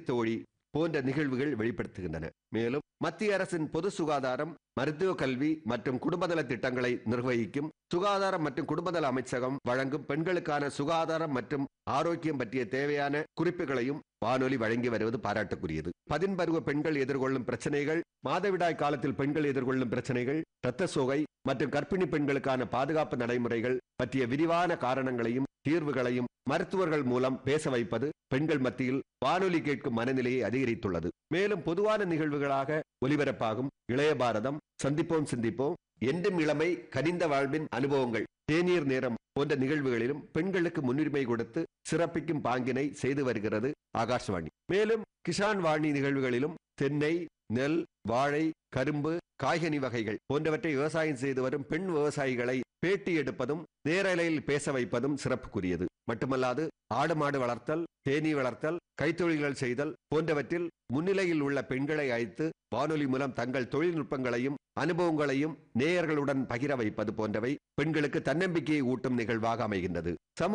தோழி போன்ற நிகழ்வுகள் வெளிப்படுத்துகின்றன மேலும் மத்திய அரசின் பொது சுகாதாரம் மருத்துவ கல்வி மற்றும் குடும்பநல திட்டங்களை நிர்வகிக்கும் சுகாதாரம் மற்றும் குடும்பநல அமைச்சகம் வழங்கும் பெண்களுக்கான சுகாதாரம் மற்றும் ஆரோக்கியம் பற்றிய தேவையான குறிப்புகளையும் வானொலி வழங்கி வருவது பாராட்டுக்குரியது பதின்பருவ பெண்கள் எதிர்கொள்ளும் பிரச்சனைகள் மாதவிடாய் காலத்தில் பெண்கள் எதிர்கொள்ளும் பிரச்சனைகள் இரத்த சோகை மற்றும் கர்ப்பிணி பெண்களுக்கான பாதுகாப்பு நடைமுறைகள் பற்றிய விரிவான காரணங்களையும் தீர்வுகளையும் மருத்துவர்கள் மூலம் பேச வைப்பது பெண்கள் மத்தியில் வானொலி கேட்கும் மனநிலையை அதிகரித்துள்ளது மேலும் பொதுவான நிகழ்வுகளாக ஒலிபரப்பாகும் இளைய பாரதம் சந்திப்போம் சிந்திப்போம் என்றும் இளமை கனிந்த வாழ்வின் அனுபவங்கள் தேநீர் நேரம் போன்ற நிகழ்வுகளிலும் பெண்களுக்கு முன்னுரிமை கொடுத்து சிறப்பிக்கும் பாங்கினை செய்து வருகிறது ஆகாஷ்வாணி மேலும் கிஷான் வாணி நிகழ்வுகளிலும் தென்னை நெல் வாழை கரும்பு காய்கனி வகைகள் போன்றவற்றை விவசாயம் செய்து வரும் பெண் விவசாயிகளை பேட்டி எடுப்பதும் நேரலையில் பேச வைப்பதும் சிறப்புக்குரியது மட்டுமல்லாது ஆடு மாடு வளர்த்தல் தேனீ வளர்த்தல் கைத்தொழில்கள் செய்தல் போன்றவற்றில் முன்னிலையில் உள்ள பெண்களை அழைத்து வானொலி மூலம் தங்கள் தொழில்நுட்பங்களையும் அனுபவங்களையும் நேயர்களுடன் பகிர வைப்பது போன்றவை பெண்களுக்கு தன்னம்பிக்கையை ஊட்டும் நிகழ்வாக அமைகின்றது சமூக